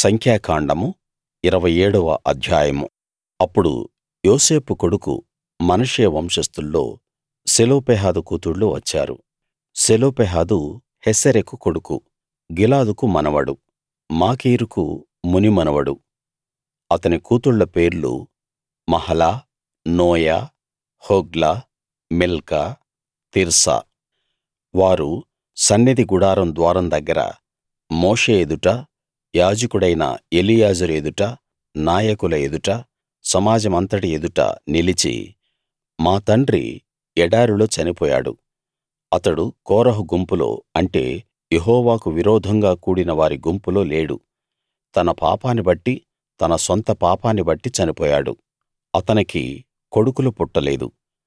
సంఖ్యాకాండము ఇరవై ఏడవ అధ్యాయము అప్పుడు యోసేపు కొడుకు మనష్షే వంశస్థుల్లో సెలోపెహాదు కూతుళ్ళు వచ్చారు సెలోపెహాదు హెసెరెకు కొడుకు గిలాదుకు మనవడు మాకీరుకు మునిమనవడు అతని కూతుళ్ళ పేర్లు Mahlah Noah Hoglah Milcah Tirzah వారు సన్నిధి గుడారం ద్వారం దగ్గర మోషే ఎదుట యాజకుడైన ఎలియాజరు ఎదుట నాయకుల ఎదుట సమాజమంతటి ఎదుట నిలిచి మా తండ్రి ఎడారిలో చనిపోయాడు అతడు కోరహు గుంపులో అంటే యెహోవాకు విరోధంగా కూడిన వారి గుంపులో లేడు తన పాపాన్ని బట్టి తన సొంత పాపాన్ని బట్టి చనిపోయాడు అతనికి కొడుకులు పుట్టలేదు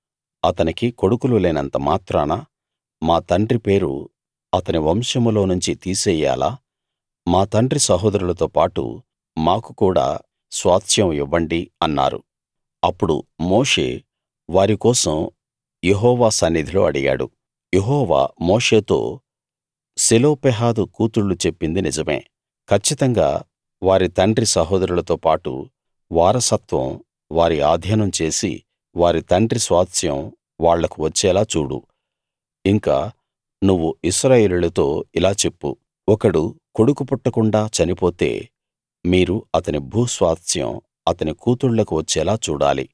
అతనికి కొడుకులు లేనంత మాత్రాన మా తండ్రి పేరు అతని వంశంలోనుంచి తీసెయ్యాలా మా తండ్రి సహోదరులతో పాటు మాకు కూడా స్వాస్థ్యం ఇవ్వండి అన్నారు అప్పుడు మోషే వారి కోసం యెహోవా సన్నిధిలో అడిగాడు యెహోవా మోషేతో సెలోపెహాదు కూతుళ్ళు చెప్పింది నిజమే కచ్చితంగా వారి తండ్రి సహోదరులతో పాటు వారసత్వం వారి ఆధీనం చేసి వారి తండ్రి స్వాస్థ్యం వాళ్లకు వచ్చేలా చూడు ఇంకా నువ్వు ఇశ్రాయేలీయులతో ఇలా చెప్పు ఒకడు కొడుకు పుట్టకుండా చనిపోతే మీరు అతని భూస్వాస్థ్యం అతని కూతుళ్ళకు వచ్చేలా చూడాలి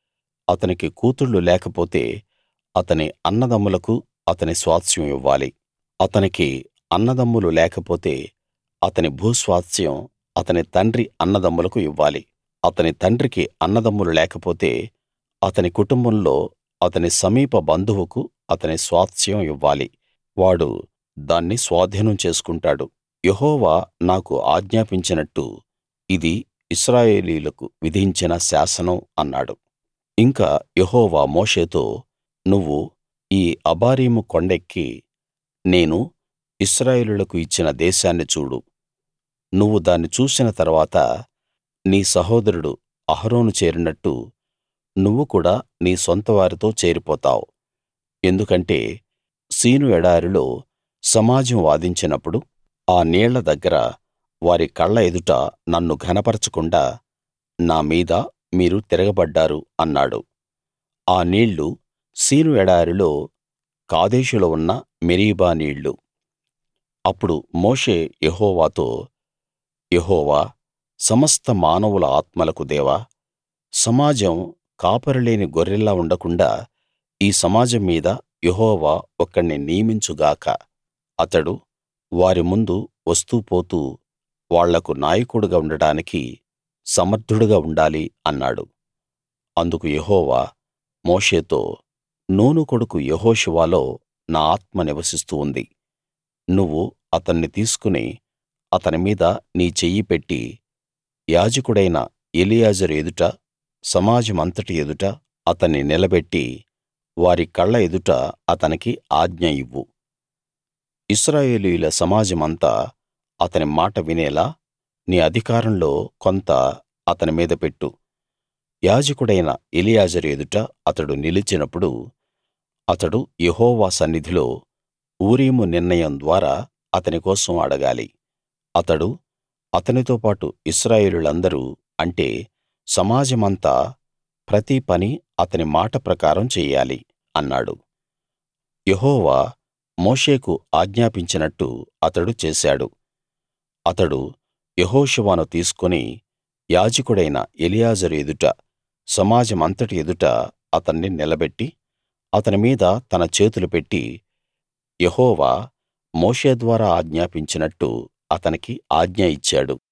అతనికి కూతుళ్ళు లేకపోతే అతని అన్నదమ్ములకు అతని స్వాస్థ్యం ఇవ్వాలి అతనికి అన్నదమ్ములు లేకపోతే అతని భూస్వాస్థ్యం అతని తండ్రి అన్నదమ్ములకు ఇవ్వాలి అతని తండ్రికి అన్నదమ్ములు లేకపోతే అతని కుటుంబంలో అతని సమీప బంధువుకు అతని స్వాస్థ్యం ఇవ్వాలి వాడు దాన్ని స్వాధీనం చేసుకుంటాడు యెహోవా నాకు ఆజ్ఞాపించినట్టు ఇది ఇశ్రాయేలీయులకు విధించిన శాసనం అన్నాడు ఇంకా యెహోవా మోషేతో నువ్వు ఈ అబారీము కొండెక్కి నేను ఇశ్రాయేలీయులకు ఇచ్చిన దేశాన్ని చూడు నువ్వు దాన్ని చూసిన తరవాత నీ సహోదరుడు అహరోను చేరినట్టు నువ్వు కూడా నీ సొంతవారితో చేరిపోతావు ఎందుకంటే సీను ఎడారిలో సమాజం వాదించినప్పుడు ఆ నీళ్ల దగ్గర వారి కళ్ళ ఎదుట నన్ను ఘనపరచకుండా నా మీద మీరు తిరగబడ్డారు అన్నాడు ఆ నీళ్లు సీను ఎడారిలో కాదేషులో ఉన్న మెరీబా నీళ్లు అప్పుడు మోషే యెహోవాతో యెహోవా సమస్త మానవుల ఆత్మలకు దేవా సమాజం కాపరిలేని గొర్రెల్లా ఉండకుండాా ఈ సమాజం మీద యెహోవా ఒకణ్ణి నియమించు గాక అతడు వారి ముందు వస్తూ పోతూ వాళ్లకు నాయకుడుగా ఉండడానికి సమర్థుడుగా ఉండాలి అన్నాడు అందుకు యెహోవా మోషేతో నూను కొడుకు యెహోషువలో నా ఆత్మ నివసిస్తూ ఉంది నువ్వు అతన్ని తీసుకుని అతని మీద నీ చెయ్యి పెట్టి యాజకుడైన ఎలియాజరు ఎదుట సమాజమంతటి ఎదుట అతన్ని నిలబెట్టి వారి కళ్ళ ఎదుట అతనికి ఆజ్ఞ ఇవ్వు ఇశ్రాయేలీయుల సమాజమంతా అతని మాట వినేలా నీ అధికారంలో కొంత అతని మీద పెట్టు యాజకుడైన ఎలియాజరు ఎదుట అతడు నిలిచినప్పుడు అతడు యెహోవా సన్నిధిలో ఊరీము నిర్ణయం ద్వారా అతని కోసం అడగాలి అతడు అతనితో పాటు ఇశ్రాయేలీయులందరూ అంటే సమాజమంతా ప్రతి పని అతని మాట ప్రకారం చెయ్యాలి అన్నాడు యెహోవా మోషేకు ఆజ్ఞాపించినట్టు అతడు చేశాడు అతడు యెహోషువను తీసుకుని యాజకుడైన ఎలియాజరు ఎదుట సమాజమంతటి ఎదుట అతన్ని నిలబెట్టి అతని మీద తన చేతులు పెట్టి యెహోవా మోషే ద్వారా ఆజ్ఞాపించినట్టు అతనికి ఆజ్ఞ ఇచ్చాడు